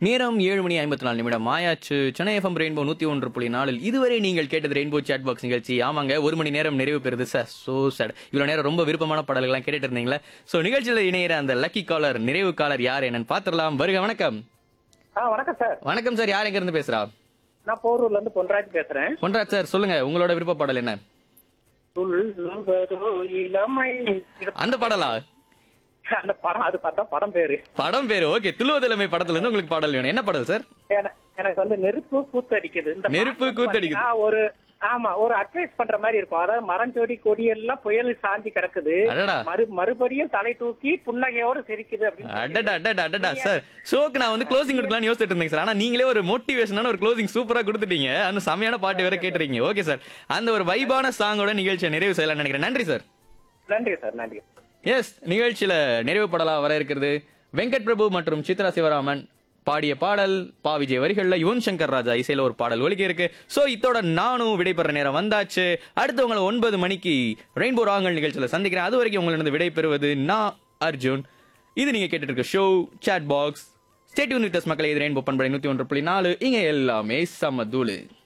நேரம் ஏழு மணி ஐம்பத்தி நாலு நிமிடம் ஆயாச்சு சென்னை எஃப்எம் ரெயின்போ நூத்தி ஒன்று புள்ளி நாலில் இதுவரை நீங்கள் கேட்டது ரெயின்போ சாட் பாக்ஸ் நிகழ்ச்சி ஆமாங்க ஒரு மணி நேரம் நிறைவு பெறுது சார் சோ சார் இவ்வளவு நேரம் ரொம்ப விருப்பமான பாடல்கள்லாம் கேட்டுட்டு இருந்தீங்களா சோ நிகழ்ச்சியில் இணையிற அந்த லக்கி காலர் நிறைவு காலர் யார் என்னன்னு பாத்திரலாம் வருக வணக்கம் ஆ வணக்கம் சார் வணக்கம் சார் யார் எங்க இருந்து பேசுறா நான் போரூர்ல இருந்து பொன்ராஜ் பேசுறேன் பொன்ராஜ் சார் சொல்லுங்க உங்களோட விருப்ப பாடல் என்ன துள்ளுவதோ இளமை இது- அந்த பாடலா அந்த படம் அது பார்த்தா படம் பேரு படம் பேரு ஓகே துள்ளுவதிலமை படத்துல இருந்து உங்களுக்கு பாடல் வேணும் என்ன பாடல் சார் என- எனக்கு வந்து நெருப்பு கூத்தடிக்குது இந்த நெருப்பு பாட்டு கூத்தடிக்குது. பாத்தீங்கன்னா ஒரு ஆமா ஒரு அட்வைஸ் பண்ற மாதிரி இருக்கும் அதாவது மரஞ்சொடி கொடி எல்லாம் புயல் சாஞ்சி கிடக்குது அடடா. மறு மறுபடியும் தலை தூக்கி புன்னகையோடு சிரிக்குது அப்படின்னு அடடா அடடா அடடா சார் ஷோக்கு நான் வந்து க்ளோசிங் கொடுக்கலாம்னு யோசிச்சுட்டு இருந்தேன் சார் ஆனா நீங்களே ஒரு மோட்டிவேஷனான ஒரு க்ளோசிங் சூப்பரா கொடுத்துட்டீங்க அந்த செமையான பாட்டு வேற கேட்டுறீங்க ஓகே சார் அந்த ஒரு வைபான சாங்கோட நிகழ்ச்சியை நிறைவு செய்யலாம்னு நினைக்கிறேன் நன்றி சார் நன்றி சார் நன்றி எஸ் நிகழ்ச்சியில நிறைவு பாடலா வர இருக்கிறது வெங்கட் பிரபு மற்றும் சித்ரா சிவராமன் பாடிய பாடல் பா விஜய் வரிகள்ல யுவன் சங்கர் ராஜா இசையில ஒரு பாடல் ஒலிக்க இருக்கு சோ இத்தோட நானும் விடைபெற நேரம் வந்தாச்சு அடுத்து உங்களை ஒன்பது மணிக்கு ரெயின்போ ராகங்கள் நிகழ்ச்சியில சந்திக்கிறேன் அது வரைக்கும் உங்களிடம் விடை பெறுவது நான் அர்ஜுன் இது நீங்க கேட்டுட்டு இருக்க ஷோ சாட் பாக்ஸ் ஸ்டேட் யூனிட்டஸ் மக்களை இது ரெயின்போ பண்படை நூத்தி ஒன்று புள்ளி நாலு இங்க எல்லாமே சமதூளு